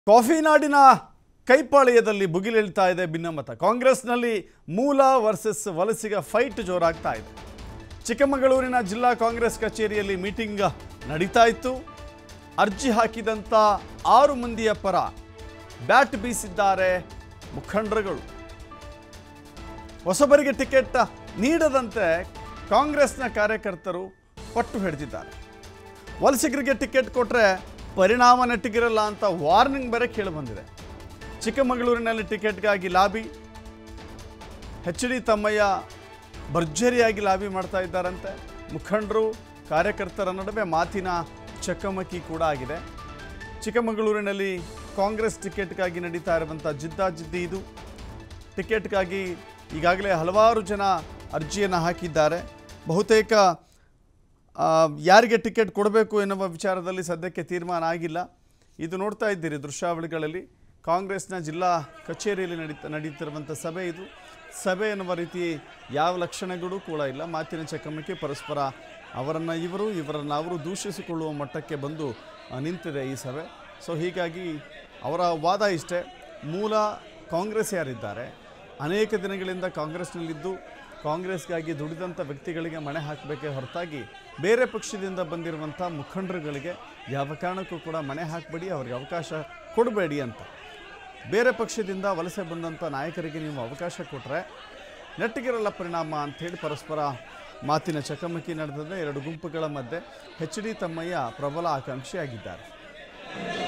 coffee ನಾಡಿನ ಕೈಪಾಳ್ಯದಲ್ಲಿ ಭುಗಿಲೇಳ್ತಾ ಇದೆ ಭಿನ್ನಮತ ಕಾಂಗ್ರೆಸ್ನಲ್ಲಿ ಮೂಲ ವರ್ಸಸ್ ವಲಸಿಗ ಫೈಟ್ ಜೋರಾಗ್ತಾ ಇದೆ ಚಿಕ್ಕಮಗಳೂರಿನ ಜಿಲ್ಲಾ ಕಾಂಗ್ರೆಸ್ ಕಚೇರಿಯಲ್ಲಿ ಮೀಟಿಂಗ್ ನಡೀತಾ ಇತ್ತು ಅರ್ಜಿ ಹಾಕಿದಂಥ ಆರು ಮಂದಿಯ ಪರ ಬ್ಯಾಟ್ ಬೀಸಿದ್ದಾರೆ ಮುಖಂಡರುಗಳು ಹೊಸಬರಿಗೆ ಟಿಕೆಟ್ ನೀಡದಂತೆ ಕಾಂಗ್ರೆಸ್ನ ಕಾರ್ಯಕರ್ತರು ಪಟ್ಟು ಹಿಡಿದಿದ್ದಾರೆ ವಲಸಿಗರಿಗೆ ಟಿಕೆಟ್ ಕೊಟ್ಟರೆ ಪರಿಣಾಮ ನೆಟ್ಟಿಗಿರಲ್ಲ ಅಂತ ವಾರ್ನಿಂಗ್ ಬೇರೆ ಕೇಳಿ ಬಂದಿದೆ ಚಿಕ್ಕಮಗಳೂರಿನಲ್ಲಿ ಟಿಕೆಟ್ಗಾಗಿ ಲಾಬಿ ಎಚ್ ಡಿ ತಮ್ಮಯ್ಯ ಭರ್ಜರಿಯಾಗಿ ಲಾಬಿ ಮಾಡ್ತಾ ಇದ್ದಾರಂತೆ ಮುಖಂಡರು ಕಾರ್ಯಕರ್ತರ ನಡುವೆ ಮಾತಿನ ಚಕಮಕಿ ಕೂಡ ಆಗಿದೆ ಚಿಕ್ಕಮಗಳೂರಿನಲ್ಲಿ ಕಾಂಗ್ರೆಸ್ ಟಿಕೆಟ್ಗಾಗಿ ನಡೀತಾ ಇರುವಂಥ ಜಿದ್ದಾಜಿದ್ದಿ ಇದು ಟಿಕೆಟ್ಗಾಗಿ ಈಗಾಗಲೇ ಹಲವಾರು ಜನ ಅರ್ಜಿಯನ್ನು ಹಾಕಿದ್ದಾರೆ ಬಹುತೇಕ ಆ, ಯಾರಿಗೆ ಟಿಕೆಟ್ ಕೊಡಬೇಕು ಎನ್ನುವ ವಿಚಾರದಲ್ಲಿ ಸದ್ಯಕ್ಕೆ ತೀರ್ಮಾನ ಆಗಿಲ್ಲ ಇದು ನೋಡ್ತಾ ಇದ್ದೀರಿ ದೃಶ್ಯಾವಳಿಗಳಲ್ಲಿ ಕಾಂಗ್ರೆಸ್ನ ಜಿಲ್ಲಾ ಕಚೇರಿಯಲ್ಲಿ ನಡೀತಾ ನಡೀತಿರುವಂಥ ಸಭೆ ಇದು ಸಭೆ ಎನ್ನುವ ರೀತಿ ಯಾವ ಲಕ್ಷಣಗಳು ಕೂಡ ಇಲ್ಲ ಮಾತಿನ ಚಕಮಕಿ ಪರಸ್ಪರ ಅವರನ್ನು ಇವರು ಇವರನ್ನು ಅವರು ದೂಷಿಸಿಕೊಳ್ಳುವ ಮಟ್ಟಕ್ಕೆ ಬಂದು ಆ, ನಿಂತಿದೆ ಈ ಸಭೆ ಸೊ ಹೀಗಾಗಿ ಅವರ ವಾದ ಇಷ್ಟೇ ಮೂಲ ಕಾಂಗ್ರೆಸ್ ಯಾರಿದ್ದಾರೆ ಅನೇಕ ದಿನಗಳಿಂದ ಕಾಂಗ್ರೆಸ್ನಲ್ಲಿದ್ದು ಕಾಂಗ್ರೆಸ್ಗಾಗಿ ದುಡಿದಂಥ ವ್ಯಕ್ತಿಗಳಿಗೆ ಮಣೆ ಹಾಕಬೇಕೇ ಹೊರತಾಗಿ ಬೇರೆ ಪಕ್ಷದಿಂದ ಬಂದಿರುವಂಥ ಮುಖಂಡರುಗಳಿಗೆ ಯಾವ ಕಾರಣಕ್ಕೂ ಕೂಡ ಮಣೆ ಹಾಕಬೇಡಿ ಅವ್ರಿಗೆ ಅವಕಾಶ ಕೊಡಬೇಡಿ ಅಂತ ಬೇರೆ ಪಕ್ಷದಿಂದ ವಲಸೆ ಬಂದಂಥ ನಾಯಕರಿಗೆ ನೀವು ಅವಕಾಶ ಕೊಟ್ಟರೆ ನೆಟ್ಟಿಗಿರಲ್ಲ ಪರಿಣಾಮ ಅಂಥೇಳಿ ಪರಸ್ಪರ ಮಾತಿನ ಚಕಮಕಿ ನಡೆದಿದೆ ಎರಡು ಗುಂಪುಗಳ ಮಧ್ಯೆ ಎಚ್ ಡಿ ತಮ್ಮಯ್ಯ ಪ್ರಬಲ ಆಕಾಂಕ್ಷಿಯಾಗಿದ್ದಾರೆ